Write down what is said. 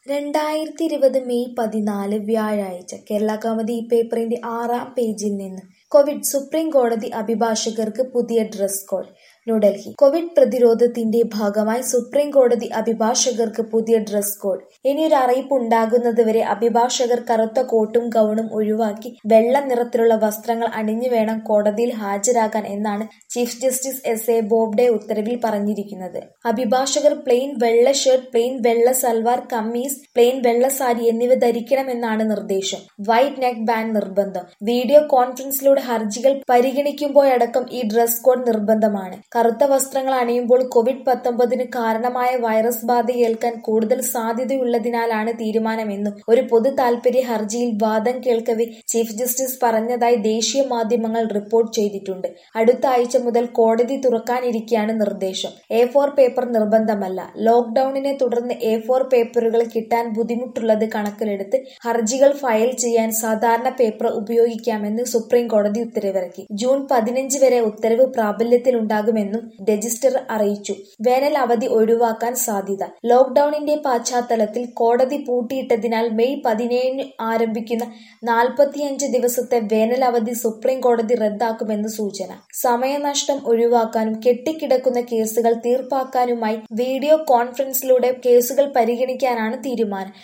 രണ്ടായിരത്തി ഇരുപത് മെയ് പതിനാല് വ്യാഴാഴ്ച കേരളകൗമുദി പേപ്പറിന്റെ ആറാം പേജിൽ നിന്ന് കോവിഡ് സുപ്രീം കോടതി അഭിഭാഷകർക്ക് പുതിയ ഡ്രസ് കോഡ് ന്യൂഡൽഹി കോവിഡ് പ്രതിരോധത്തിന്റെ ഭാഗമായി സുപ്രീം കോടതി അഭിഭാഷകർക്ക് പുതിയ ഡ്രസ് കോഡ് ഇനിയൊരു അറിയിപ്പ് ഉണ്ടാകുന്നതുവരെ അഭിഭാഷകർ കറുത്ത കോട്ടും ഗൗണും ഒഴിവാക്കി വെള്ള നിറത്തിലുള്ള വസ്ത്രങ്ങൾ അണിഞ്ഞു വേണം കോടതിയിൽ ഹാജരാകാൻ എന്നാണ് chief justice S A Bobde ഉത്തരവിൽ പറഞ്ഞിരിക്കുന്നത് അഭിഭാഷകർ പ്ലെയിൻ വെള്ള ഷർട്ട് പ്ലെയിൻ വെള്ള സൽവാർ കമ്മീസ് പ്ലെയിൻ വെള്ള സാരി എന്നിവ ധരിക്കണമെന്നാണ് നിർദ്ദേശം വൈറ്റ് നെക്ക് ബാൻഡ് നിർബന്ധം വീഡിയോ കോൺഫറൻസിലൂടെ ഹർജികൾ പരിഗണിക്കുമ്പോഴടക്കം ഈ ഡ്രസ് കോഡ് നിർബന്ധമാണ് കറുത്ത വസ്ത്രങ്ങൾ അണിയുമ്പോൾ കോവിഡ് പത്തൊമ്പതിന് കാരണമായ വൈറസ് ബാധ ഏൽക്കാൻ കൂടുതൽ സാധ്യതയുള്ളതിനാലാണ് തീരുമാനമെന്നും ഒരു പൊതു താൽപര്യ ഹർജിയിൽ വാദം കേൾക്കവെ ചീഫ് ജസ്റ്റിസ് പറഞ്ഞതായി ദേശീയ മാധ്യമങ്ങൾ റിപ്പോർട്ട് ചെയ്തിട്ടുണ്ട് അടുത്ത ആഴ്ച മുതൽ കോടതി തുറക്കാനിരിക്കെയാണ് നിർദ്ദേശം എ ഫോർ പേപ്പർ നിർബന്ധമല്ല ലോക്ഡൌണിനെ തുടർന്ന് എ ഫോർ പേപ്പറുകൾ കിട്ടാൻ ബുദ്ധിമുട്ടുള്ളത് കണക്കിലെടുത്ത് ഹർജികൾ ഫയൽ ചെയ്യാൻ സാധാരണ പേപ്പർ ഉപയോഗിക്കാമെന്ന് സുപ്രീം കോടതി ഉത്തരവിറക്കി ജൂൺ പതിനഞ്ച് വരെ ഉത്തരവ് പ്രാബല്യത്തിലുണ്ടാകുമെന്നും രജിസ്ട്രാർ അറിയിച്ചു വേനൽ അവധി ഒഴിവാക്കാൻ സാധ്യത ലോക്ഡൌണിന്റെ പശ്ചാത്തലത്തിൽ കോടതി പൂട്ടിയിട്ടതിനാൽ മെയ് പതിനേഴിന് ആരംഭിക്കുന്ന നാൽപ്പത്തിയഞ്ച് ദിവസത്തെ വേനൽ അവധി സുപ്രീം കോടതി റദ്ദാക്കുമെന്ന് സൂചന സമയനഷ്ടം ഒഴിവാക്കാനും കെട്ടിക്കിടക്കുന്ന കേസുകൾ തീർപ്പാക്കാനുമായി വീഡിയോ കോൺഫറൻസിലൂടെ കേസുകൾ പരിഗണിക്കാനാണ് തീരുമാനം